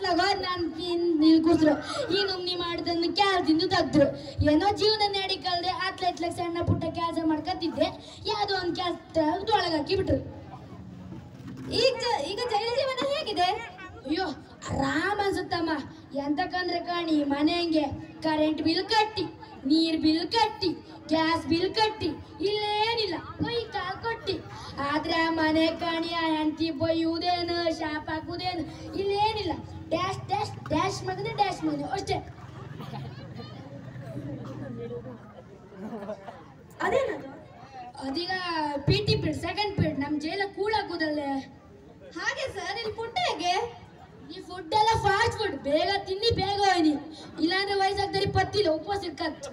ಅತ್ಲಾಗ ನಾನು ನಿಲ್ಕುಸ್ರು ಈ ನುಮ್ನಿ ಮಾಡ್ದನ್ನು ಕ್ಯಾಲ್ದಿಂದ ತೆಗ್ದ್ರು ಏನೋ ಜೀವನ ನಡಿ ಕಲ್ದೆ ಅತ್ಲ ಇತ್ಲಾಗ ಸಣ್ಣ ಪುಟ್ಟ ಕೆಲಸ ಮಾಡ್ಕತ್ತಿದ್ದೆ ಯಾವ್ದೋ ಒಂದು ಕೆಲಸ ಒಳಗೆ ಹಾಕಿ ಬಿಟ್ರು ಈಗ ಈಗ ಜೈಲ ಜೀವನ ಹೇಗಿದೆ ಅಯ್ಯೋ ಆರಾಮ್ ಅನ್ಸುತ್ತಮ್ಮ ಎಂತಕಂದ್ರೆ ಕಾಣಿ ಮನೆ ಹಂಗೆ ಕರೆಂಟ್ ಬಿಲ್ ಕಟ್ಟಿ ನೀರ್ ಬಿಲ್ ಕಟ್ಟಿ ಗ್ಯಾಸ್ ಬಿಲ್ ಕಟ್ಟಿ ಇಲ್ಲೇನಿಲ್ಲ ಕೈ ಕಾಲ್ ಕೊಟ್ಟಿ ಆದ್ರೆ ಆ ಮನೆ ಕಾಣಿ ಆ ಹೆಂಡತಿ ಬೈಯುವುದೇನು ಶಾಪ್ ಹಾಕುವುದೇನು ಇಲ್ಲೇನಿಲ್ಲ ಡ್ಯಾಶ್ ಡ್ಯಾಶ್ ಡ್ಯಾಶ್ ಮಗನೆ ಡ್ಯಾಶ್ ಮಗನೆ ಅಷ್ಟೇ ಅದೇನದು ಅದೀಗ P T period second period ನಮ್ಮ ಜೈಲ ಕೂಲ್ ಹಾಕುದಲ್ಲೇ ಹಾಗೆ ಸರ್ ಇಲ್ಲಿ ಫುಡ್ ಹೇಗೆ ಈ ಫುಡ್ ಎಲ್ಲ ಫಾಸ್ಟ್ ಫುಡ್ ಬೇಗ ತಿನ್ನಿ ಬೇಗ ಹೋಯ್ನಿ ಇಲ್ಲಾಂದ್ರೆ ವಯಸ್ಸಾಗ್ದರೆ ಪತ್ತಿಲ್ಲ ಉಪವಾಸ ಇರ್ಕತ್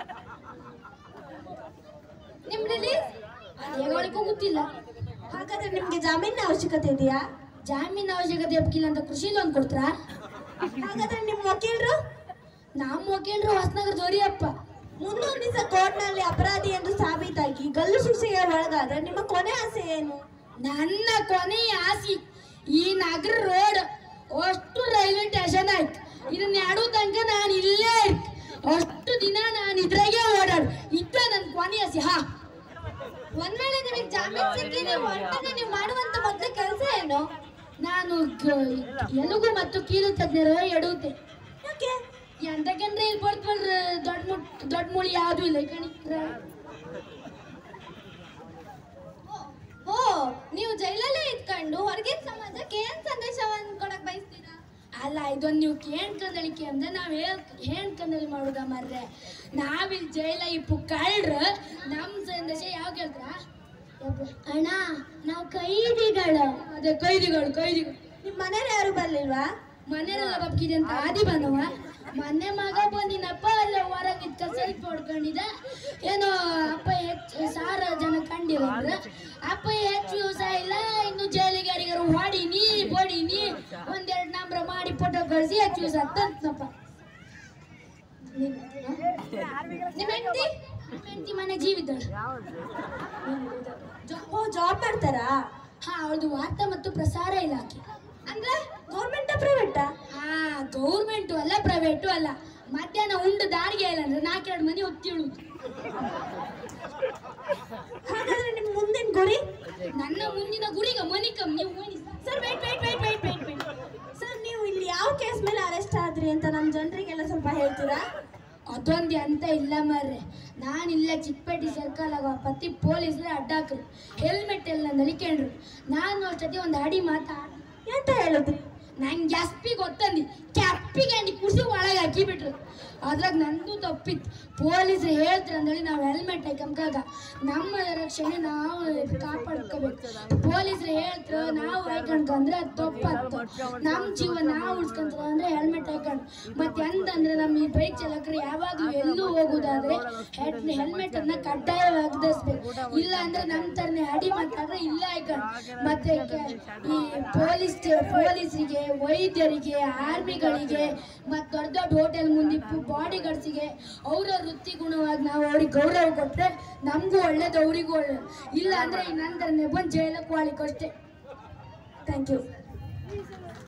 ನಿಮ್ ರಿಲೀಸ್ ಹೇಗೋಳಿಗೂ ಗೊತ್ತಿಲ್ಲ ಹಾಗಾದ್ರೆ ನಿಮ್ಗೆ ಜಾಮೀನಿನ ಅವಶ್ಯಕತೆ ಇದೆಯಾ ಜಾಮೀನ್ ಅವಶ್ಯಕತೆ ಬೇಕಿಲ್ಲ ಅಂತ ಕೃಷಿ ಲೋನ್ ಕೊಡ್ತಾರ ಹಾಗಾದ್ರೆ ನಿಮ್ ವಕೀಲರು ನಮ್ಮ ವಕೀಲರು ಹೊಸನಗರ ಜೋರಿಯಪ್ಪ ಮುಂದೊಂದು ದಿವಸ ಕೋರ್ಟ್ನಲ್ಲಿ ಅಪರಾಧಿ ಎಂದು ಸಾಬೀತಾಗಿ ಗಲ್ಲು ಶಿಕ್ಷೆಗೆ ಒಳಗಾದ್ರೆ ನಿಮ್ಮ ಕೊನೆ ಆಸೆ ಏನು ನನ್ನ ಕೊನೆಯ ಆಸಿ ಈ ನಗರ ರೋಡ್ ಅಷ್ಟು ರೈಲ್ವೆ ಸ್ಟೇಷನ್ ಆಯ್ತು ಇದನ್ನ ಎರಡು ತನಕ ನಾನು ಇಲ್ಲೇ ಇರ್ಕ್ ಅಷ್ಟು ದಿನ ನಾನು ಇದ್ರಾಗೆ ಓಡಾಡು ಇದ್ದ ನನ್ನ ಕೊನೆಯ ಆಸೆ ಹಾ ಒಂದ್ ವೇಳೆ ನಿಮಗೆ ಜಾಮೀನ್ ಸಿಕ್ಕಿ ನೀವು ಹೊರಟಾಗ ನೀವು ಮಾಡುವಂತ ಮೊದಲ ಕೆಲಸ ಏನು ನಾನು ಗ- ಎಲುಬು ಮತ್ತು ಕೀಲು ತಜ್ಞರ ಎಡುತ್ತೆ ಯಾಕೆ ಎಂತಕಂದ್ರೆ ಇಲ್ಲಿ ಬರ್ತವಲ್ರ ದೊಡ್ಡ ಮುಟ್ ದೊಡ್ಡ ಮುಳಿ ಯಾವ್ದು ಇಲ್ಲ ಕಣಿ ಓ ನೀವು ಜೈಲಲ್ಲೇ ಇದ್ಕೊಂಡು ಹೊರಗಿನ ಸಮಾಜಕ್ಕೆ ಏನ್ ಸಂದೇಶವನ್ನು ಕೊಡಕ್ ಬಯಸ್ತೀರಾ ಅಲ್ಲ ಇದೊಂದು ನೀವು ಕೇಳ್ಕಂದಳಿಕೆ ಅಂದ್ರೆ ನಾವ್ ಹೇಳ್ ಹೇಳ್ಕಂದಲ್ಲಿ ಮಾಡುದ ಮರ್ರೆ ನಾವಿಲ್ಲಿ ಜೈಲ ಇಪ್ಪು ಕಳ್ರ ನಮ್ ಸಂದೇಶ ಯಾವ ಕೇಳ್ತ್ರ ಅಣ್ಣ ನಾವು ಕೈದಿಗಳು ಅದೇ ಕೈದಿಗಳು ಕೈದಿಗಳು ನಿಮ್ ಮನೇಲಿ ಯಾರು ಬರ್ಲಿಲ್ವಾ ಮನೆಯಲ್ಲ ಬಬ್ಕಿದೆ ಅಂತ ಆದಿ ಬಂದವ ಮೊನ್ನೆ ಮಗ ಬಂದಿನಪ್ಪ ಅಲ್ಲ ಹೊರಗೆ ಕಸರಿ ಹೊಡ್ಕೊಂಡಿದ್ದ ಏನೋ ಅಪ್ಪ ಹೆಚ್ಚು ಸಾವಿರ ಜನ ಕಂಡಿರಂದ್ರ ಅಪ್ಪ ಹೆಚ್ಚು ವ್ಯವಸಾಯ ಇಲ್ಲ ಇನ್ನು ಜೈಲಿಗೆ ಯಾರಿಗಾರು ಹೊಡಿನಿ ಬಡಿನಿ ಒಂದೆರಡು ನಂಬರ್ ಮಾಡಿ ಫೋಟೋ ಕಳಿಸಿ ಹೆಚ್ಚು ದಿವಸ ಅಂತಂತನಪ್ಪ ನಿಮ್ ಹೆಂಡತಿ ಹೆಂಡತಿ ಮನೆ ಜೀವಿದ್ದಾಳೆ ಓ ಜಾಬ್ ಮಾಡ್ತಾರಾ ಹಾ ಅವಳದು ವಾರ್ತಾ ಮತ್ತು ಪ್ರಸಾರ ಇಲಾಖೆ ಅಂದ್ರೆ ಗೌರ್ಮೆಂಟ್ ಪ್ರೈವೇಟಾ ಹಾ ಗೌರ್ಮೆಂಟು ಅಲ್ಲ ಪ್ರೈವೇಟು ಅಲ್ಲ ಮಧ್ಯಾಹ್ನ ಉಂಡು ದಾರಿಗೆ ಇಲ್ಲ ಅಂದ್ರೆ ನಾಲ್ಕೆರಡು ಮಂದಿ ಒತ್ತಿಳು ಹಾಗಾದ್ರೆ ನಿಮ್ ಮುಂದಿನ ಗುರಿ ನನ್ನ ಮುಂದಿನ ಗುರಿಗ ಮನಿಕಂ ನೀವು ಮನಿ sir wait wait wait wait wait wait sir ನೀವು ಇಲ್ಲಿ ಯಾವ ಕೇಸ್ ಮೇಲೆ ಅರೆಸ್ಟ್ ಆದ್ರಿ ಅಂತ ನಮ್ಮ ಜನರಿಗೆಲ್ಲ ಸ್ವಲ್ಪ ಹೇಳ್ತೀರಾ ಅದೊಂದು ಅಂತ ಇಲ್ಲ ಮಾರ್ರೆ ನಾನು ಇಲ್ಲ ಚಿಕ್ಕಪೇಟೆ ಸರ್ಕಲ್ ಆಗ ಪತಿ ಪೊಲೀಸರು ಅಡ್ಡಾಕ್ರು ಹೆಲ್ಮೆಟ್ ಎಲ್ಲ ನಲಿಕೊಂಡ್ರು ನಾನು ಅಷ್ಟೊತ್ತಿ ಒಂದು ಅಡಿ ಮಾತಾಡ ಎಂತ ಹೇಳಿದ್ರಿ ನಂಗೆ ಎಸ್ಪಿ ಗೊತ್ತಂದಿ ಕ್ಯಾಪಿಗೆ ಅಂಡಿ ಕುಸಿ ಒಳಗೆ ಹಾಕಿಬಿಟ್ರು ಅದ್ರಾಗ ನಂದು ತಪ್ಪಿತ್ತು ಪೊಲೀಸರು ಹೇಳ್ತಾರೆ ಅಂದೇಳಿ ನಾವು ಹೆಲ್ಮೆಟ್ ಹಾಕಂಕಾಗ ನಮ್ಮ ರಕ್ಷಣೆ ನಾವು ಕಾಪಾಡ್ಕೋಬೇಕು ಪೊಲೀಸರು ಹೇಳ್ತಾರೆ ನಾವು ಹಾಕೊಂಡ್ಕಂದ್ರೆ ಅದು ತಪ್ಪತ್ತು ನಮ್ಮ ಜೀವ ನಾವು ಉಳ್ಸ್ಕೊಂತಾರೆ ಅಂದ್ರೆ ಹೆಲ್ಮೆಟ್ ಹಾಕೊಂಡು ಮತ್ತೆ ಎಂತಂದ್ರೆ ನಮ್ಮ ಈ ಬೈಕ್ ಚಾಲಕರು ಯಾವಾಗಲೂ ಎಲ್ಲೂ ಹೋಗುದಾದ್ರೆ ಹೆಲ್ಮೆಟ್ ಅನ್ನ ಕಡ್ಡಾಯವಾಗಿ ಧರಿಸ್ಬೇಕು ಇಲ್ಲ ಅಂದ್ರೆ ನಮ್ಮ ತರನೇ ಅಡಿ ಮಾತಾಡ್ರೆ ಇಲ್ಲ ಹಾಕೊಂಡು ಮತ್ತೆ ಕ- ಈ ಪೊಲೀಸ್ ಪೊಲೀಸರಿಗೆ ವೈದ್ಯರಿಗೆ ಆರ್ಮಿಗಳಿಗೆ ಮತ್ತು ದೊಡ್ಡ ದೊಡ್ಡ ಹೋಟೆಲ್ ಮುಂದೆ ಬಾಡಿ ಗಾರ್ಡ್ಸಿಗೆ ಅವರ ವೃತ್ತಿ ಗುಣವಾಗಿ ನಾವು ಅವ್ರಿಗೆ ಗೌರವ ಕೊಟ್ಟರೆ ನಮಗೂ ಒಳ್ಳೇದು ಅವರಿಗೂ ಒಳ್ಳೇದು ಇಲ್ಲ ಅಂದ್ರೆ ಈ ನಂತರ ಬಂದು ಜೈಲಕ್ಕೆ ವಾಳಿಕಷ್ಟೇ ಥ್ಯಾಂಕ್ ಯು